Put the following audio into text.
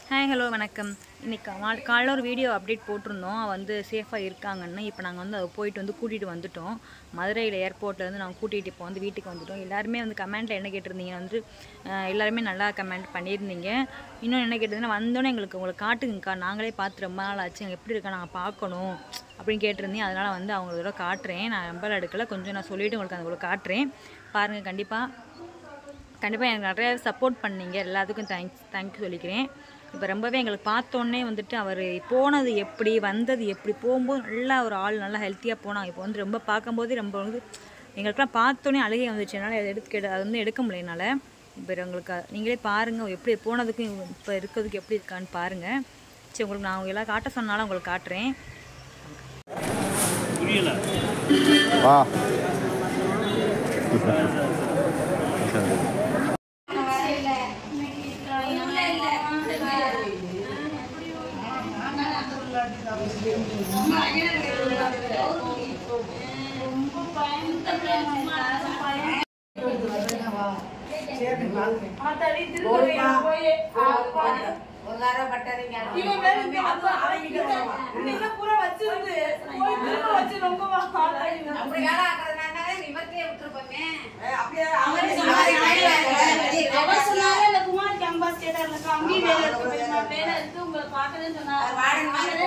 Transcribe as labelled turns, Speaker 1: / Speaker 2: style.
Speaker 1: Hi hello வணக்கம் இன்னைக்கு நாள் காலைல ஒரு வீடியோ அப்டேட் போட்டிருந்தோம் அவ வந்து சேஃபாக இருக்காங்கன்னு இப்போ நாங்கள் வந்து அதை போயிட்டு வந்து கூட்டிகிட்டு வந்துட்டோம் மதுரையில் ஏர்போர்ட்லேருந்து நாங்கள் கூட்டிகிட்டு இப்போ வந்து வீட்டுக்கு வந்துட்டோம் எல்லாருமே வந்து கமெண்ட்டில் என்ன கேட்டிருந்தீங்க வந்து அஹ், எல்லாருமே நல்லா கமெண்ட் பண்ணியிருந்தீங்க இன்னும் என்ன கேட்டிருந்தீங்கன்னா வந்தோன்னே எங்களுக்கு உங்களை காட்டுங்கக்கா நாங்களே பார்த்து ரொம்ப நாள் ஆச்சு எங்க எப்படி இருக்கா நாங்கள் பார்க்கணும் அப்படின்னு கேட்டிருந்தீங்க அதனால் வந்து அவங்களோட காட்டுறேன் நான் நம்பர் எடுக்கல கொஞ்சம் நான் சொல்லிவிட்டு உங்களுக்கு அந்த உங்களுக்கு காட்டுறேன் பாருங்கள் கண்டிப்பாக கண்டிப்பாக எனக்கு நிறைய சப்போர்ட் பண்ணீங்க எல்லாத்துக்கும் தேங்க்ஸ் தேங்க்யூ சொல்லிக்கிறேன் இப்போ ரொம்பவே எங்களுக்கு பார்த்தோன்னே வந்துட்டு அவர் போனது எப்படி வந்தது எப்படி போகும்போது நல்லா ஒரு ஆள் நல்லா ஹெல்த்தியாக போனாங்க இப்போ வந்து ரொம்ப பார்க்கும்போது ரொம்ப வந்து எங்களுக்கெல்லாம் பார்த்தோன்னே அழுகை வந்துச்சு என்னால் அதை எடுத்து அது வந்து எடுக்க முடியல என்னால் இப்போ உங்களுக்கு நீங்களே பாருங்கள் எப்படி போனதுக்கும் இப்போ இருக்கிறதுக்கு எப்படி இருக்கான்னு பாருங்கள் சரி உங்களுக்கு நான் எல்லாம் காட்ட சொன்னாலும் உங்களுக்கு காட்டுறேன்
Speaker 2: புரியல
Speaker 3: வா
Speaker 4: அவர் சொன்னாரு, இந்த குமார் கேம்பஸ் கேட்டார்ல, அங்கேயும் வேலை இருக்கு, போய்- வேலை இருக்கு, உங்களை பார்க்கணும்னு சொன்னாரு. அதனால